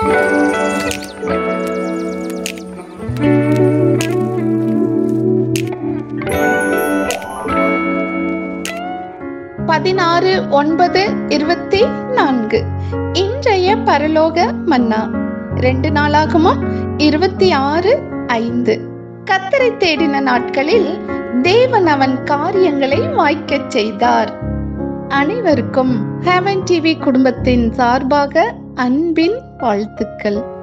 பதினாறு ஒன்பது இருபத்தி நான்கு இன்றைய பரலோக மன்னா ரெண்டு நாளாகுமோ இருபத்தி ஆறு ஐந்து கத்தரை தேடின நாட்களில் தேவன் அவன் காரியங்களை வாய்க்கச் செய்தார் அனைவருக்கும் ஹேவன் டிவி குடும்பத்தின் சார்பாக அன்பின் வாழ்த்துக்கள்